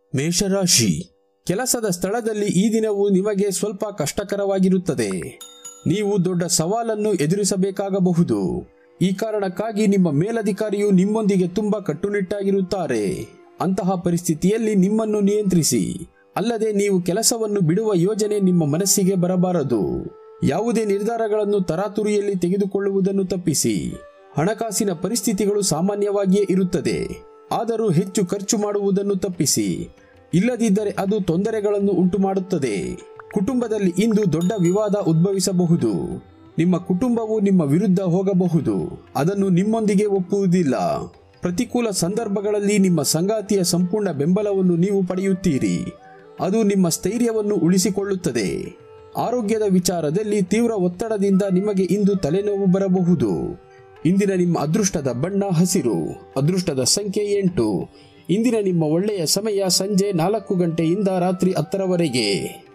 ಮೇಷರಾಶಿ ಕೆಲಸದ ಸ್ಥಳದಲ್ಲಿ ಈ ದಿನವು ನಿಮಗೆ ಸ್ವಲ್ಪ ಕಷ್ಟಕರವಾಗಿರುತ್ತದೆ ನೀವು ದೊಡ್ಡ ಸವಾಲನ್ನು ಎದುರಿಸಬೇಕಾಗಬಹುದು ಈ ಕಾರಣಕ್ಕಾಗಿ ನಿಮ್ಮ ಮೇಲಧಿಕಾರಿಯು ನಿಮ್ಮೊಂದಿಗೆ ತುಂಬಾ ಕಟ್ಟುನಿಟ್ಟಾಗಿರುತ್ತಾರೆ ಅಂತಹ ಪರಿಸ್ಥಿತಿಯಲ್ಲಿ ನಿಮ್ಮನ್ನು ನಿಯಂತ್ರಿಸಿ ಅಲ್ಲದೆ ನೀವು ಕೆಲಸವನ್ನು ಬಿಡುವ ಯೋಜನೆ ನಿಮ್ಮ ಮನಸ್ಸಿಗೆ ಬರಬಾರದು ಯಾವುದೇ ನಿರ್ಧಾರಗಳನ್ನು ತರಾತುರಿಯಲ್ಲಿ ತೆಗೆದುಕೊಳ್ಳುವುದನ್ನು ತಪ್ಪಿಸಿ ಹಣಕಾಸಿನ ಪರಿಸ್ಥಿತಿಗಳು ಸಾಮಾನ್ಯವಾಗಿಯೇ ಇರುತ್ತದೆ ಆದರೂ ಹೆಚ್ಚು ಖರ್ಚು ಮಾಡುವುದನ್ನು ತಪ್ಪಿಸಿ ಇಲ್ಲದಿದ್ದರೆ ಅದು ತೊಂದರೆಗಳನ್ನು ಉಂಟು ಮಾಡುತ್ತದೆ ಕುಟುಂಬದಲ್ಲಿ ಇಂದು ದೊಡ್ಡ ವಿವಾದ ಉದ್ಭವಿಸಬಹುದು ನಿಮ್ಮ ಕುಟುಂಬವು ನಿಮ್ಮ ವಿರುದ್ಧ ಹೋಗಬಹುದು ಅದನ್ನು ನಿಮ್ಮೊಂದಿಗೆ ಒಪ್ಪುವುದಿಲ್ಲ ಪ್ರತಿಕೂಲ ಸಂದರ್ಭಗಳಲ್ಲಿ ನಿಮ್ಮ ಸಂಗಾತಿಯ ಸಂಪೂರ್ಣ ಬೆಂಬಲವನ್ನು ನೀವು ಪಡೆಯುತ್ತೀರಿ ಅದು ನಿಮ್ಮ ಸ್ಥೈರ್ಯವನ್ನು ಉಳಿಸಿಕೊಳ್ಳುತ್ತದೆ ಆರೋಗ್ಯದ ವಿಚಾರದಲ್ಲಿ ತೀವ್ರ ಒತ್ತಡದಿಂದ ನಿಮಗೆ ಇಂದು ತಲೆನೋವು ಬರಬಹುದು ಇಂದಿನ ನಿಮ್ಮ ಅದೃಷ್ಟದ ಬಣ್ಣ ಹಸಿರು ಅದೃಷ್ಟದ ಸಂಖ್ಯೆ ಎಂಟು ಇಂದಿನ ನಿಮ್ಮ ಒಳ್ಳೆಯ ಸಮಯ ಸಂಜೆ ನಾಲ್ಕು ಗಂಟೆಯಿಂದ ರಾತ್ರಿ ಹತ್ತರವರೆಗೆ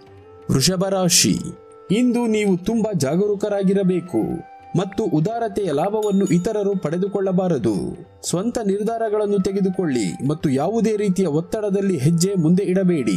ವೃಷಭ ರಾಶಿ ಇಂದು ನೀವು ತುಂಬಾ ಜಾಗರೂಕರಾಗಿರಬೇಕು ಮತ್ತು ಉದಾರತೆಯ ಲಾಭವನ್ನು ಇತರರು ಪಡೆದುಕೊಳ್ಳಬಾರದು ಸ್ವಂತ ನಿರ್ಧಾರಗಳನ್ನು ತೆಗೆದುಕೊಳ್ಳಿ ಮತ್ತು ಯಾವುದೇ ರೀತಿಯ ಒತ್ತಡದಲ್ಲಿ ಹೆಜ್ಜೆ ಮುಂದೆ ಇಡಬೇಡಿ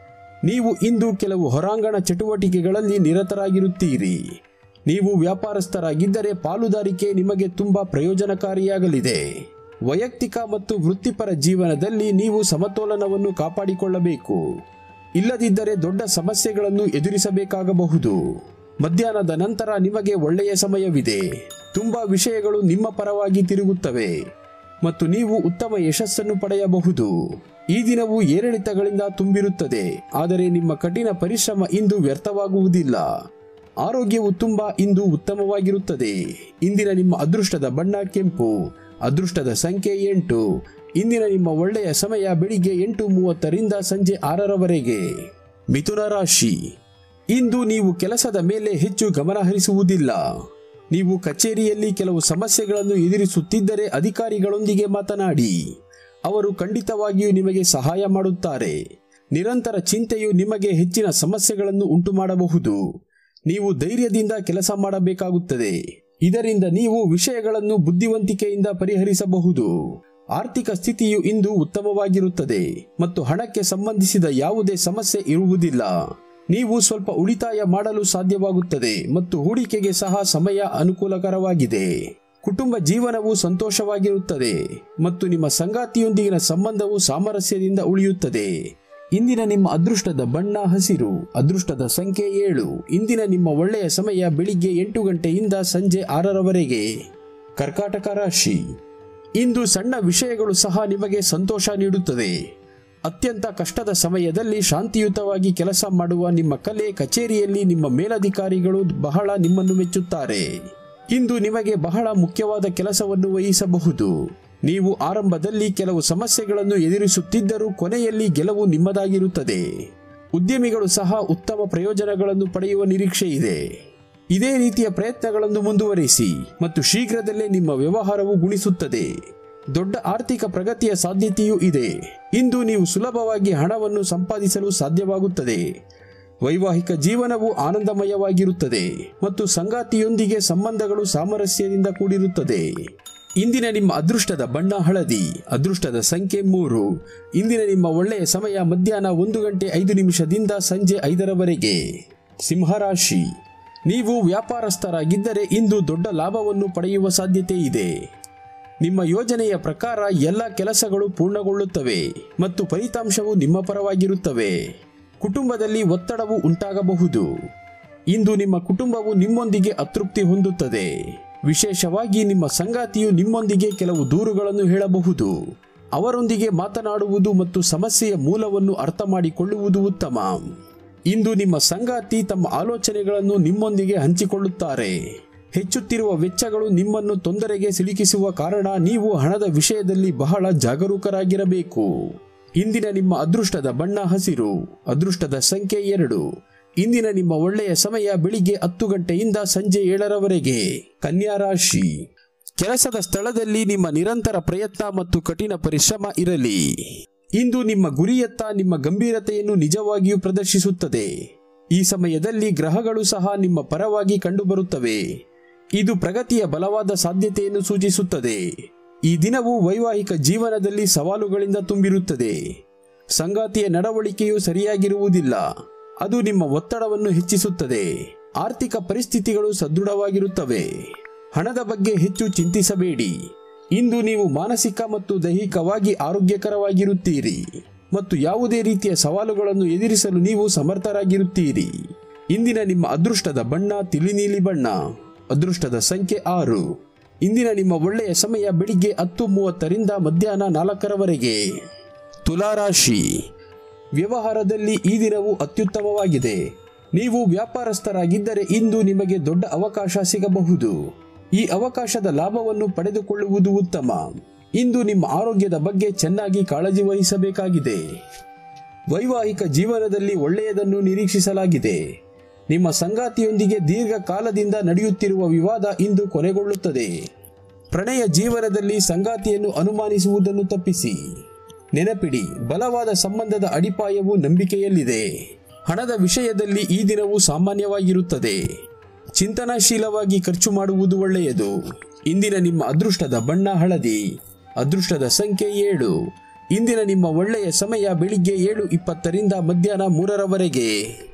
ನೀವು ಇಂದು ಕೆಲವು ಹೊರಾಂಗಣ ಚಟುವಟಿಕೆಗಳಲ್ಲಿ ನಿರತರಾಗಿರುತ್ತೀರಿ ನೀವು ವ್ಯಾಪಾರಸ್ಥರಾಗಿದ್ದರೆ ಪಾಲುದಾರಿಕೆ ನಿಮಗೆ ತುಂಬಾ ಪ್ರಯೋಜನಕಾರಿಯಾಗಲಿದೆ ವೈಯಕ್ತಿಕ ಮತ್ತು ವೃತ್ತಿಪರ ಜೀವನದಲ್ಲಿ ನೀವು ಸಮತೋಲನವನ್ನು ಕಾಪಾಡಿಕೊಳ್ಳಬೇಕು ಇಲ್ಲದಿದ್ದರೆ ದೊಡ್ಡ ಸಮಸ್ಯೆಗಳನ್ನು ಎದುರಿಸಬೇಕಾಗಬಹುದು ಮಧ್ಯಾಹ್ನದ ನಂತರ ನಿಮಗೆ ಒಳ್ಳೆಯ ಸಮಯವಿದೆ ತುಂಬಾ ವಿಷಯಗಳು ನಿಮ್ಮ ಪರವಾಗಿ ತಿರುಗುತ್ತವೆ ಮತ್ತು ನೀವು ಉತ್ತಮ ಯಶಸ್ಸನ್ನು ಪಡೆಯಬಹುದು ಈ ದಿನವು ಏರಿಳಿತಗಳಿಂದ ತುಂಬಿರುತ್ತದೆ ಆದರೆ ನಿಮ್ಮ ಕಠಿಣ ಪರಿಶ್ರಮ ಇಂದು ವ್ಯರ್ಥವಾಗುವುದಿಲ್ಲ ಆರೋಗ್ಯವು ತುಂಬಾ ಇಂದು ಉತ್ತಮವಾಗಿರುತ್ತದೆ ಇಂದಿನ ನಿಮ್ಮ ಅದೃಷ್ಟದ ಬಣ್ಣ ಕೆಂಪು ಅದೃಷ್ಟದ ಸಂಖ್ಯೆ ಎಂಟು ಇಂದಿನ ನಿಮ್ಮ ಒಳ್ಳೆಯ ಸಮಯ ಬೆಳಿಗ್ಗೆ ಎಂಟು ಮೂವತ್ತರಿಂದ ಸಂಜೆ ಆರರವರೆಗೆ ಮಿಥುನ ರಾಶಿ ಇಂದು ನೀವು ಕೆಲಸದ ಮೇಲೆ ಹೆಚ್ಚು ಗಮನ ಹರಿಸುವುದಿಲ್ಲ ನೀವು ಕಚೇರಿಯಲ್ಲಿ ಕೆಲವು ಸಮಸ್ಯೆಗಳನ್ನು ಎದುರಿಸುತ್ತಿದ್ದರೆ ಅಧಿಕಾರಿಗಳೊಂದಿಗೆ ಮಾತನಾಡಿ ಅವರು ಖಂಡಿತವಾಗಿಯೂ ನಿಮಗೆ ಸಹಾಯ ಮಾಡುತ್ತಾರೆ ನಿರಂತರ ಚಿಂತೆಯು ನಿಮಗೆ ಹೆಚ್ಚಿನ ಸಮಸ್ಯೆಗಳನ್ನು ಉಂಟು ಮಾಡಬಹುದು ನೀವು ಧೈರ್ಯದಿಂದ ಕೆಲಸ ಮಾಡಬೇಕಾಗುತ್ತದೆ ಇದರಿಂದ ನೀವು ವಿಷಯಗಳನ್ನು ಬುದ್ಧಿವಂತಿಕೆಯಿಂದ ಪರಿಹರಿಸಬಹುದು ಆರ್ಥಿಕ ಸ್ಥಿತಿಯು ಇಂದು ಉತ್ತಮವಾಗಿರುತ್ತದೆ ಮತ್ತು ಹಣಕ್ಕೆ ಸಂಬಂಧಿಸಿದ ಯಾವುದೇ ಸಮಸ್ಯೆ ಇರುವುದಿಲ್ಲ ನೀವು ಸ್ವಲ್ಪ ಉಳಿತಾಯ ಮಾಡಲು ಸಾಧ್ಯವಾಗುತ್ತದೆ ಮತ್ತು ಹೂಡಿಕೆಗೆ ಸಹ ಸಮಯ ಅನುಕೂಲಕರವಾಗಿದೆ ಕುಟುಂಬ ಜೀವನವು ಸಂತೋಷವಾಗಿರುತ್ತದೆ ಮತ್ತು ನಿಮ್ಮ ಸಂಗಾತಿಯೊಂದಿಗಿನ ಸಂಬಂಧವು ಸಾಮರಸ್ಯದಿಂದ ಉಳಿಯುತ್ತದೆ ಇಂದಿನ ನಿಮ್ಮ ಅದೃಷ್ಟದ ಬಣ್ಣ ಹಸಿರು ಅದೃಷ್ಟದ ಸಂಖ್ಯೆ ಏಳು ಇಂದಿನ ನಿಮ್ಮ ಒಳ್ಳೆಯ ಸಮಯ ಬೆಳಿಗ್ಗೆ ಎಂಟು ಗಂಟೆಯಿಂದ ಸಂಜೆ ಆರರವರೆಗೆ ಕರ್ಕಾಟಕ ರಾಶಿ ಇಂದು ಸಣ್ಣ ವಿಷಯಗಳು ಸಹ ನಿಮಗೆ ಸಂತೋಷ ನೀಡುತ್ತದೆ ಅತ್ಯಂತ ಕಷ್ಟದ ಸಮಯದಲ್ಲಿ ಶಾಂತಿಯುತವಾಗಿ ಕೆಲಸ ಮಾಡುವ ನಿಮ್ಮ ಕಲೆ ಕಚೇರಿಯಲ್ಲಿ ನಿಮ್ಮ ಮೇಲಧಿಕಾರಿಗಳು ಬಹಳ ನಿಮ್ಮನ್ನು ಮೆಚ್ಚುತ್ತಾರೆ ಇಂದು ನಿಮಗೆ ಬಹಳ ಮುಖ್ಯವಾದ ಕೆಲಸವನ್ನು ವಹಿಸಬಹುದು ನೀವು ಆರಂಭದಲ್ಲಿ ಕೆಲವು ಸಮಸ್ಯೆಗಳನ್ನು ಎದುರಿಸುತ್ತಿದ್ದರೂ ಕೊನೆಯಲ್ಲಿ ಗೆಲುವು ನಿಮ್ಮದಾಗಿರುತ್ತದೆ ಉದ್ಯಮಿಗಳು ಸಹ ಉತ್ತಮ ಪ್ರಯೋಜನಗಳನ್ನು ಪಡೆಯುವ ನಿರೀಕ್ಷೆ ಇದೆ ಇದೇ ರೀತಿಯ ಪ್ರಯತ್ನಗಳನ್ನು ಮುಂದುವರಿಸಿ ಮತ್ತು ಶೀಘ್ರದಲ್ಲೇ ನಿಮ್ಮ ವ್ಯವಹಾರವು ಗುಣಿಸುತ್ತದೆ ದೊಡ್ಡ ಆರ್ಥಿಕ ಪ್ರಗತಿಯ ಸಾಧ್ಯತೆಯೂ ಇದೆ ಇಂದು ನೀವು ಸುಲಭವಾಗಿ ಹಣವನ್ನು ಸಂಪಾದಿಸಲು ಸಾಧ್ಯವಾಗುತ್ತದೆ ವೈವಾಹಿಕ ಜೀವನವು ಆನಂದಮಯವಾಗಿರುತ್ತದೆ ಮತ್ತು ಸಂಗಾತಿಯೊಂದಿಗೆ ಸಂಬಂಧಗಳು ಸಾಮರಸ್ಯದಿಂದ ಕೂಡಿರುತ್ತದೆ ಇಂದಿನ ನಿಮ್ಮ ಅದೃಷ್ಟದ ಬಣ್ಣ ಹಳದಿ ಅದೃಷ್ಟದ ಸಂಖ್ಯೆ ಮೂರು ಇಂದಿನ ನಿಮ್ಮ ಒಳ್ಳೆಯ ಸಮಯ ಮಧ್ಯಾಹ್ನ ಒಂದು ಗಂಟೆ ಐದು ನಿಮಿಷದಿಂದ ಸಂಜೆ ಐದರವರೆಗೆ ಸಿಂಹರಾಶಿ ನೀವು ವ್ಯಾಪಾರಸ್ಥರಾಗಿದ್ದರೆ ಇಂದು ದೊಡ್ಡ ಲಾಭವನ್ನು ಪಡೆಯುವ ಸಾಧ್ಯತೆ ಇದೆ ನಿಮ್ಮ ಯೋಜನೆಯ ಪ್ರಕಾರ ಎಲ್ಲ ಕೆಲಸಗಳು ಪೂರ್ಣಗೊಳ್ಳುತ್ತವೆ ಮತ್ತು ಫಲಿತಾಂಶವು ನಿಮ್ಮ ಪರವಾಗಿರುತ್ತವೆ ಕುಟುಂಬದಲ್ಲಿ ಒತ್ತಡವು ಉಂಟಾಗಬಹುದು ಇಂದು ನಿಮ್ಮ ಕುಟುಂಬವು ನಿಮ್ಮೊಂದಿಗೆ ಅತೃಪ್ತಿ ಹೊಂದುತ್ತದೆ ವಿಶೇಷವಾಗಿ ನಿಮ್ಮ ಸಂಗಾತಿಯು ನಿಮ್ಮೊಂದಿಗೆ ಕೆಲವು ದೂರುಗಳನ್ನು ಹೇಳಬಹುದು ಅವರೊಂದಿಗೆ ಮಾತನಾಡುವುದು ಮತ್ತು ಸಮಸ್ಯೆಯ ಮೂಲವನ್ನು ಅರ್ಥ ಮಾಡಿಕೊಳ್ಳುವುದು ಉತ್ತಮ ಇಂದು ನಿಮ್ಮ ಸಂಗಾತಿ ತಮ್ಮ ಆಲೋಚನೆಗಳನ್ನು ನಿಮ್ಮೊಂದಿಗೆ ಹಂಚಿಕೊಳ್ಳುತ್ತಾರೆ ಹೆಚ್ಚುತ್ತಿರುವ ವೆಚ್ಚಗಳು ನಿಮ್ಮನ್ನು ತೊಂದರೆಗೆ ಸಿಲುಕಿಸುವ ಕಾರಣ ನೀವು ಹಣದ ವಿಷಯದಲ್ಲಿ ಬಹಳ ಜಾಗರೂಕರಾಗಿರಬೇಕು ಇಂದಿನ ನಿಮ್ಮ ಅದೃಷ್ಟದ ಬಣ್ಣ ಹಸಿರು ಅದೃಷ್ಟದ ಸಂಖ್ಯೆ ಎರಡು ಇಂದಿನ ನಿಮ್ಮ ಒಳ್ಳೆಯ ಸಮಯ ಬೆಳಿಗ್ಗೆ ಹತ್ತು ಗಂಟೆಯಿಂದ ಸಂಜೆ ಏಳರವರೆಗೆ ಕನ್ಯಾ ರಾಶಿ ಕೆಲಸದ ಸ್ಥಳದಲ್ಲಿ ನಿಮ್ಮ ನಿರಂತರ ಪ್ರಯತ್ನ ಮತ್ತು ಕಠಿಣ ಪರಿಶ್ರಮ ಇರಲಿ ಇಂದು ನಿಮ್ಮ ಗುರಿಯತ್ತ ನಿಮ್ಮ ಗಂಭೀರತೆಯನ್ನು ನಿಜವಾಗಿಯೂ ಪ್ರದರ್ಶಿಸುತ್ತದೆ ಈ ಸಮಯದಲ್ಲಿ ಗ್ರಹಗಳು ಸಹ ನಿಮ್ಮ ಪರವಾಗಿ ಕಂಡುಬರುತ್ತವೆ ಇದು ಪ್ರಗತಿಯ ಬಲವಾದ ಸಾಧ್ಯತೆಯನ್ನು ಸೂಚಿಸುತ್ತದೆ ಈ ದಿನವು ವೈವಾಹಿಕ ಜೀವನದಲ್ಲಿ ಸವಾಲುಗಳಿಂದ ತುಂಬಿರುತ್ತದೆ ಸಂಗಾತಿಯ ನಡವಳಿಕೆಯು ಸರಿಯಾಗಿರುವುದಿಲ್ಲ ಅದು ನಿಮ್ಮ ಒತ್ತಡವನ್ನು ಹೆಚ್ಚಿಸುತ್ತದೆ ಆರ್ಥಿಕ ಪರಿಸ್ಥಿತಿಗಳು ಸದೃಢವಾಗಿರುತ್ತವೆ ಹಣದ ಬಗ್ಗೆ ಹೆಚ್ಚು ಚಿಂತಿಸಬೇಡಿ ಇಂದು ನೀವು ಮಾನಸಿಕ ಮತ್ತು ದೈಹಿಕವಾಗಿ ಆರೋಗ್ಯಕರವಾಗಿರುತ್ತೀರಿ ಮತ್ತು ಯಾವುದೇ ರೀತಿಯ ಸವಾಲುಗಳನ್ನು ಎದುರಿಸಲು ನೀವು ಸಮರ್ಥರಾಗಿರುತ್ತೀರಿ ಇಂದಿನ ನಿಮ್ಮ ಅದೃಷ್ಟದ ಬಣ್ಣ ತಿಳಿನೀಲಿ ಬಣ್ಣ ಅದೃಷ್ಟದ ಸಂಖ್ಯೆ ಆರು ಇಂದಿನ ನಿಮ್ಮ ಒಳ್ಳೆಯ ಸಮಯ ಬೆಳಿಗ್ಗೆ ಹತ್ತು ಮೂವತ್ತರಿಂದ ಮಧ್ಯಾಹ್ನ ನಾಲ್ಕರವರೆಗೆ ತುಲಾರಾಶಿ ವ್ಯವಹಾರದಲ್ಲಿ ಈ ದಿನವು ಅತ್ಯುತ್ತಮವಾಗಿದೆ ನೀವು ವ್ಯಾಪಾರಸ್ಥರಾಗಿದ್ದರೆ ಇಂದು ನಿಮಗೆ ದೊಡ್ಡ ಅವಕಾಶ ಸಿಗಬಹುದು ಈ ಅವಕಾಶದ ಲಾಭವನ್ನು ಪಡೆದುಕೊಳ್ಳುವುದು ಉತ್ತಮ ಇಂದು ನಿಮ್ಮ ಆರೋಗ್ಯದ ಬಗ್ಗೆ ಚೆನ್ನಾಗಿ ಕಾಳಜಿ ವಹಿಸಬೇಕಾಗಿದೆ ವೈವಾಹಿಕ ಜೀವನದಲ್ಲಿ ಒಳ್ಳೆಯದನ್ನು ನಿರೀಕ್ಷಿಸಲಾಗಿದೆ ನಿಮ್ಮ ಸಂಗಾತಿಯೊಂದಿಗೆ ದೀರ್ಘಕಾಲದಿಂದ ನಡೆಯುತ್ತಿರುವ ವಿವಾದ ಇಂದು ಕೊನೆಗೊಳ್ಳುತ್ತದೆ ಪ್ರಣಯ ಜೀವನದಲ್ಲಿ ಸಂಗಾತಿಯನ್ನು ಅನುಮಾನಿಸುವುದನ್ನು ತಪ್ಪಿಸಿ ನೆನಪಿಡಿ ಬಲವಾದ ಸಂಬಂಧದ ಅಡಿಪಾಯವು ನಂಬಿಕೆಯಲ್ಲಿದೆ ಹಣದ ವಿಷಯದಲ್ಲಿ ಈ ದಿನವು ಸಾಮಾನ್ಯವಾಗಿರುತ್ತದೆ ಚಿಂತನಾಶೀಲವಾಗಿ ಖರ್ಚು ಮಾಡುವುದು ಒಳ್ಳೆಯದು ಇಂದಿನ ನಿಮ್ಮ ಅದೃಷ್ಟದ ಬಣ್ಣ ಹಳದಿ ಅದೃಷ್ಟದ ಸಂಖ್ಯೆ ಏಳು ಇಂದಿನ ನಿಮ್ಮ ಒಳ್ಳೆಯ ಸಮಯ ಬೆಳಿಗ್ಗೆ ಏಳು ಇಪ್ಪತ್ತರಿಂದ ಮಧ್ಯಾಹ್ನ ಮೂರರವರೆಗೆ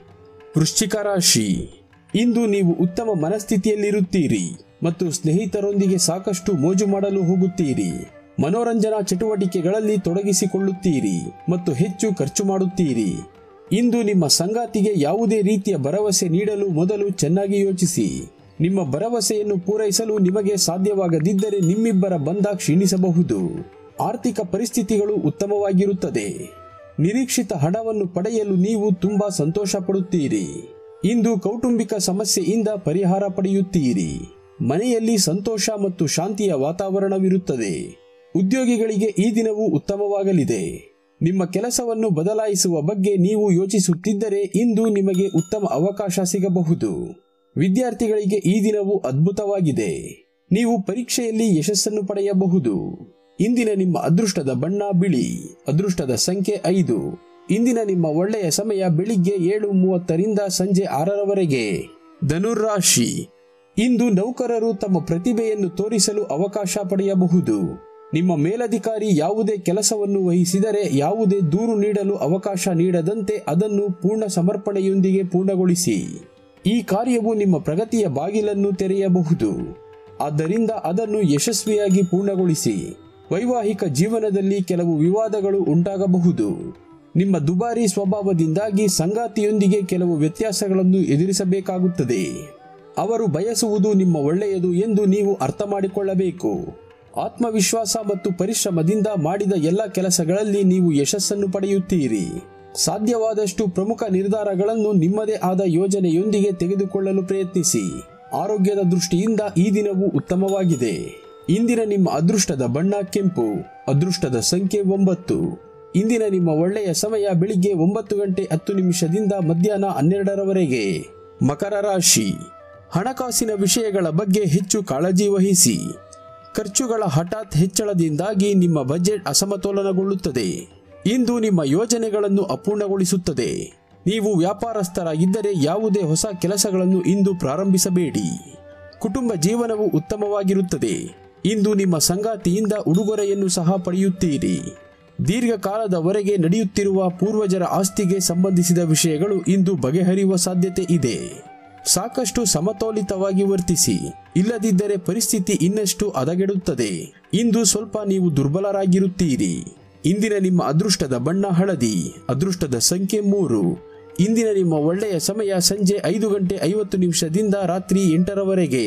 ವೃಶ್ಚಿಕ ರಾಶಿ ಇಂದು ನೀವು ಉತ್ತಮ ಮನಸ್ಥಿತಿಯಲ್ಲಿರುತ್ತೀರಿ ಮತ್ತು ಸ್ನೇಹಿತರೊಂದಿಗೆ ಸಾಕಷ್ಟು ಮೋಜು ಮಾಡಲು ಹೋಗುತ್ತೀರಿ ಮನೋರಂಜನಾ ಚಟುವಟಿಕೆಗಳಲ್ಲಿ ತೊಡಗಿಸಿಕೊಳ್ಳುತ್ತೀರಿ ಮತ್ತು ಹೆಚ್ಚು ಖರ್ಚು ಮಾಡುತ್ತೀರಿ ಇಂದು ನಿಮ್ಮ ಸಂಗಾತಿಗೆ ಯಾವುದೇ ರೀತಿಯ ಭರವಸೆ ನೀಡಲು ಮೊದಲು ಚೆನ್ನಾಗಿ ಯೋಚಿಸಿ ನಿಮ್ಮ ಭರವಸೆಯನ್ನು ಪೂರೈಸಲು ನಿಮಗೆ ಸಾಧ್ಯವಾಗದಿದ್ದರೆ ನಿಮ್ಮಿಬ್ಬರ ಬಂಧ ಕ್ಷೀಣಿಸಬಹುದು ಆರ್ಥಿಕ ಪರಿಸ್ಥಿತಿಗಳು ಉತ್ತಮವಾಗಿರುತ್ತದೆ ನಿರೀಕ್ಷಿತ ಹಣವನ್ನು ಪಡೆಯಲು ನೀವು ತುಂಬಾ ಸಂತೋಷ ಪಡುತ್ತೀರಿ ಇಂದು ಕೌಟುಂಬಿಕ ಸಮಸ್ಯೆಯಿಂದ ಪರಿಹಾರ ಪಡೆಯುತ್ತೀರಿ ಮನೆಯಲ್ಲಿ ಸಂತೋಷ ಮತ್ತು ಶಾಂತಿಯ ವಾತಾವರಣವಿರುತ್ತದೆ ಉದ್ಯೋಗಿಗಳಿಗೆ ಈ ದಿನವು ಉತ್ತಮವಾಗಲಿದೆ ನಿಮ್ಮ ಕೆಲಸವನ್ನು ಬದಲಾಯಿಸುವ ಬಗ್ಗೆ ನೀವು ಯೋಚಿಸುತ್ತಿದ್ದರೆ ಇಂದು ನಿಮಗೆ ಉತ್ತಮ ಅವಕಾಶ ಸಿಗಬಹುದು ವಿದ್ಯಾರ್ಥಿಗಳಿಗೆ ಈ ದಿನವು ಅದ್ಭುತವಾಗಿದೆ ನೀವು ಪರೀಕ್ಷೆಯಲ್ಲಿ ಯಶಸ್ಸನ್ನು ಪಡೆಯಬಹುದು ಇಂದಿನ ನಿಮ್ಮ ಅದೃಷ್ಟದ ಬಣ್ಣ ಬಿಳಿ ಅದೃಷ್ಟದ ಸಂಖ್ಯೆ ಐದು ಇಂದಿನ ನಿಮ್ಮ ಒಳ್ಳೆಯ ಸಮಯ ಬೆಳಿಗ್ಗೆ ಏಳು ಮೂವತ್ತರಿಂದ ಸಂಜೆ ಆರರವರೆಗೆ ಧನುರ್ರಾಶಿ ಇಂದು ನೌಕರರು ತಮ್ಮ ಪ್ರತಿಭೆಯನ್ನು ತೋರಿಸಲು ಅವಕಾಶ ಪಡೆಯಬಹುದು ನಿಮ್ಮ ಮೇಲಧಿಕಾರಿ ಯಾವುದೇ ಕೆಲಸವನ್ನು ವಹಿಸಿದರೆ ಯಾವುದೇ ದೂರು ನೀಡಲು ಅವಕಾಶ ನೀಡದಂತೆ ಅದನ್ನು ಪೂರ್ಣ ಸಮರ್ಪಣೆಯೊಂದಿಗೆ ಪೂರ್ಣಗೊಳಿಸಿ ಈ ಕಾರ್ಯವು ನಿಮ್ಮ ಪ್ರಗತಿಯ ಬಾಗಿಲನ್ನು ತೆರೆಯಬಹುದು ಆದ್ದರಿಂದ ಅದನ್ನು ಯಶಸ್ವಿಯಾಗಿ ಪೂರ್ಣಗೊಳಿಸಿ ವೈವಾಹಿಕ ಜೀವನದಲ್ಲಿ ಕೆಲವು ವಿವಾದಗಳು ಉಂಟಾಗಬಹುದು ನಿಮ್ಮ ದುಬಾರಿ ಸ್ವಭಾವದಿಂದಾಗಿ ಸಂಗಾತಿಯೊಂದಿಗೆ ಕೆಲವು ವ್ಯತ್ಯಾಸಗಳನ್ನು ಎದುರಿಸಬೇಕಾಗುತ್ತದೆ ಅವರು ಬಯಸುವುದು ನಿಮ್ಮ ಒಳ್ಳೆಯದು ಎಂದು ನೀವು ಅರ್ಥ ಮಾಡಿಕೊಳ್ಳಬೇಕು ಆತ್ಮವಿಶ್ವಾಸ ಮತ್ತು ಪರಿಶ್ರಮದಿಂದ ಮಾಡಿದ ಎಲ್ಲ ಕೆಲಸಗಳಲ್ಲಿ ನೀವು ಯಶಸ್ಸನ್ನು ಪಡೆಯುತ್ತೀರಿ ಸಾಧ್ಯವಾದಷ್ಟು ಪ್ರಮುಖ ನಿರ್ಧಾರಗಳನ್ನು ನಿಮ್ಮದೇ ಆದ ಯೋಜನೆಯೊಂದಿಗೆ ತೆಗೆದುಕೊಳ್ಳಲು ಪ್ರಯತ್ನಿಸಿ ಆರೋಗ್ಯದ ದೃಷ್ಟಿಯಿಂದ ಈ ದಿನವು ಉತ್ತಮವಾಗಿದೆ ಇಂದಿನ ನಿಮ್ಮ ಅದೃಷ್ಟದ ಬಣ್ಣ ಕೆಂಪು ಅದೃಷ್ಟದ ಸಂಖ್ಯೆ ಒಂಬತ್ತು ಇಂದಿನ ನಿಮ್ಮ ಒಳ್ಳೆಯ ಸಮಯ ಬೆಳಿಗ್ಗೆ ಒಂಬತ್ತು ಗಂಟೆ ಹತ್ತು ನಿಮಿಷದಿಂದ ಮಧ್ಯಾಹ್ನ ಹನ್ನೆರಡರವರೆಗೆ ಮಕರ ರಾಶಿ ಹಣಕಾಸಿನ ವಿಷಯಗಳ ಬಗ್ಗೆ ಹೆಚ್ಚು ಕಾಳಜಿ ವಹಿಸಿ ಖರ್ಚುಗಳ ಹಠಾತ್ ಹೆಚ್ಚಳದಿಂದಾಗಿ ನಿಮ್ಮ ಬಜೆಟ್ ಅಸಮತೋಲನಗೊಳ್ಳುತ್ತದೆ ಇಂದು ನಿಮ್ಮ ಯೋಜನೆಗಳನ್ನು ಅಪೂರ್ಣಗೊಳಿಸುತ್ತದೆ ನೀವು ವ್ಯಾಪಾರಸ್ಥರಾಗಿದ್ದರೆ ಯಾವುದೇ ಹೊಸ ಕೆಲಸಗಳನ್ನು ಇಂದು ಪ್ರಾರಂಭಿಸಬೇಡಿ ಕುಟುಂಬ ಜೀವನವು ಉತ್ತಮವಾಗಿರುತ್ತದೆ ಇಂದು ನಿಮ್ಮ ಸಂಗಾತಿಯಿಂದ ಉಡುಗೊರೆಯನ್ನು ಸಹ ಪಡೆಯುತ್ತೀರಿ ದೀರ್ಘಕಾಲದವರೆಗೆ ನಡೆಯುತ್ತಿರುವ ಪೂರ್ವಜರ ಆಸ್ತಿಗೆ ಸಂಬಂಧಿಸಿದ ವಿಷಯಗಳು ಇಂದು ಬಗೆಹರಿಯುವ ಸಾಧ್ಯತೆ ಇದೆ ಸಾಕಷ್ಟು ಸಮತೋಲಿತವಾಗಿ ವರ್ತಿಸಿ ಇಲ್ಲದಿದ್ದರೆ ಪರಿಸ್ಥಿತಿ ಇನ್ನಷ್ಟು ಹದಗೆಡುತ್ತದೆ ಇಂದು ಸ್ವಲ್ಪ ನೀವು ದುರ್ಬಲರಾಗಿರುತ್ತೀರಿ ಇಂದಿನ ನಿಮ್ಮ ಅದೃಷ್ಟದ ಬಣ್ಣ ಹಳದಿ ಅದೃಷ್ಟದ ಸಂಖ್ಯೆ ಮೂರು ಇಂದಿನ ನಿಮ್ಮ ಒಳ್ಳೆಯ ಸಮಯ ಸಂಜೆ ಐದು ಗಂಟೆ ಐವತ್ತು ನಿಮಿಷದಿಂದ ರಾತ್ರಿ ಎಂಟರವರೆಗೆ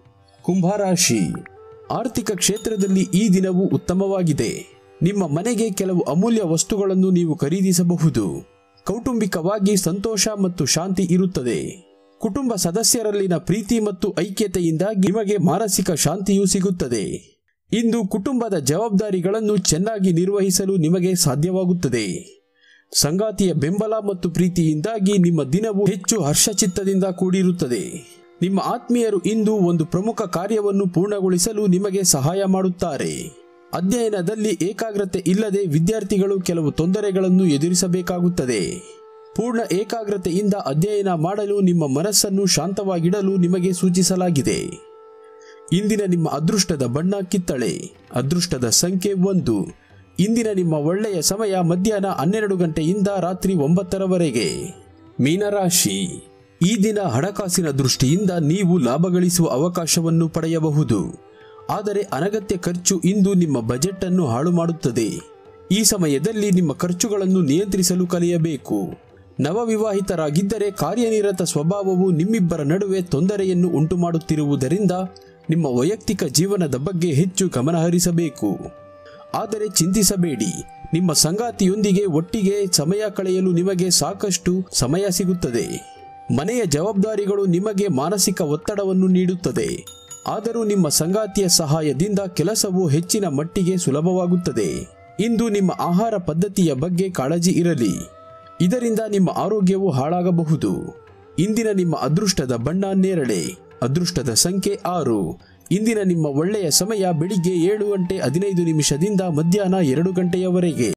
ಕುಂಭರಾಶಿ ಆರ್ಥಿಕ ಕ್ಷೇತ್ರದಲ್ಲಿ ಈ ದಿನವು ಉತ್ತಮವಾಗಿದೆ ನಿಮ್ಮ ಮನೆಗೆ ಕೆಲವು ಅಮೂಲ್ಯ ವಸ್ತುಗಳನ್ನು ನೀವು ಖರೀದಿಸಬಹುದು ಕೌಟುಂಬಿಕವಾಗಿ ಸಂತೋಷ ಮತ್ತು ಶಾಂತಿ ಇರುತ್ತದೆ ಕುಟುಂಬ ಸದಸ್ಯರಲ್ಲಿನ ಪ್ರೀತಿ ಮತ್ತು ಐಕ್ಯತೆಯಿಂದಾಗಿ ನಿಮಗೆ ಮಾನಸಿಕ ಶಾಂತಿಯೂ ಸಿಗುತ್ತದೆ ಇಂದು ಕುಟುಂಬದ ಜವಾಬ್ದಾರಿಗಳನ್ನು ಚೆನ್ನಾಗಿ ನಿರ್ವಹಿಸಲು ನಿಮಗೆ ಸಾಧ್ಯವಾಗುತ್ತದೆ ಸಂಗಾತಿಯ ಬೆಂಬಲ ಮತ್ತು ಪ್ರೀತಿಯಿಂದಾಗಿ ನಿಮ್ಮ ದಿನವು ಹೆಚ್ಚು ಹರ್ಷಚಿತ್ತದಿಂದ ಕೂಡಿರುತ್ತದೆ ನಿಮ್ಮ ಆತ್ಮೀಯರು ಇಂದು ಒಂದು ಪ್ರಮುಖ ಕಾರ್ಯವನ್ನು ಪೂರ್ಣಗೊಳಿಸಲು ನಿಮಗೆ ಸಹಾಯ ಮಾಡುತ್ತಾರೆ ಅಧ್ಯಯನದಲ್ಲಿ ಏಕಾಗ್ರತೆ ಇಲ್ಲದೆ ವಿದ್ಯಾರ್ಥಿಗಳು ಕೆಲವು ತೊಂದರೆಗಳನ್ನು ಎದುರಿಸಬೇಕಾಗುತ್ತದೆ ಪೂರ್ಣ ಏಕಾಗ್ರತೆಯಿಂದ ಅಧ್ಯಯನ ಮಾಡಲು ನಿಮ್ಮ ಮನಸ್ಸನ್ನು ಶಾಂತವಾಗಿಡಲು ನಿಮಗೆ ಸೂಚಿಸಲಾಗಿದೆ ಇಂದಿನ ನಿಮ್ಮ ಅದೃಷ್ಟದ ಬಣ್ಣ ಕಿತ್ತಳೆ ಅದೃಷ್ಟದ ಸಂಖ್ಯೆ ಒಂದು ಇಂದಿನ ನಿಮ್ಮ ಒಳ್ಳೆಯ ಸಮಯ ಮಧ್ಯಾಹ್ನ ಹನ್ನೆರಡು ಗಂಟೆಯಿಂದ ರಾತ್ರಿ ಒಂಬತ್ತರವರೆಗೆ ಮೀನರಾಶಿ ಈ ದಿನ ಹಣಕಾಸಿನ ದೃಷ್ಟಿಯಿಂದ ನೀವು ಲಾಭ ಗಳಿಸುವ ಅವಕಾಶವನ್ನು ಪಡೆಯಬಹುದು ಆದರೆ ಅನಗತ್ಯ ಖರ್ಚು ಇಂದು ನಿಮ್ಮ ಬಜೆಟ್ ಅನ್ನು ಹಾಳು ಮಾಡುತ್ತದೆ ಈ ಸಮಯದಲ್ಲಿ ನಿಮ್ಮ ಖರ್ಚುಗಳನ್ನು ನಿಯಂತ್ರಿಸಲು ಕಲಿಯಬೇಕು ನವವಿವಾಹಿತರಾಗಿದ್ದರೆ ಕಾರ್ಯನಿರತ ಸ್ವಭಾವವು ನಿಮ್ಮಿಬ್ಬರ ನಡುವೆ ತೊಂದರೆಯನ್ನು ಉಂಟುಮಾಡುತ್ತಿರುವುದರಿಂದ ನಿಮ್ಮ ವೈಯಕ್ತಿಕ ಜೀವನದ ಬಗ್ಗೆ ಹೆಚ್ಚು ಗಮನಹರಿಸಬೇಕು ಆದರೆ ಚಿಂತಿಸಬೇಡಿ ನಿಮ್ಮ ಸಂಗಾತಿಯೊಂದಿಗೆ ಒಟ್ಟಿಗೆ ಸಮಯ ಕಳೆಯಲು ನಿಮಗೆ ಸಾಕಷ್ಟು ಸಮಯ ಸಿಗುತ್ತದೆ ಮನೆಯ ಜವಾಬ್ದಾರಿಗಳು ನಿಮಗೆ ಮಾನಸಿಕ ಒತ್ತಡವನ್ನು ನೀಡುತ್ತದೆ ಆದರೂ ನಿಮ್ಮ ಸಂಗಾತಿಯ ಸಹಾಯದಿಂದ ಕೆಲಸವು ಹೆಚ್ಚಿನ ಮಟ್ಟಿಗೆ ಸುಲಭವಾಗುತ್ತದೆ ಇಂದು ನಿಮ್ಮ ಆಹಾರ ಪದ್ಧತಿಯ ಬಗ್ಗೆ ಕಾಳಜಿ ಇರಲಿ ಇದರಿಂದ ನಿಮ್ಮ ಆರೋಗ್ಯವು ಹಾಳಾಗಬಹುದು ಇಂದಿನ ನಿಮ್ಮ ಅದೃಷ್ಟದ ಬಣ್ಣ ನೇರಳೆ ಅದೃಷ್ಟದ ಸಂಖ್ಯೆ ಆರು ಇಂದಿನ ನಿಮ್ಮ ಒಳ್ಳೆಯ ಸಮಯ ಬೆಳಿಗ್ಗೆ ಏಳು ಗಂಟೆ ಹದಿನೈದು ನಿಮಿಷದಿಂದ ಮಧ್ಯಾಹ್ನ ಎರಡು ಗಂಟೆಯವರೆಗೆ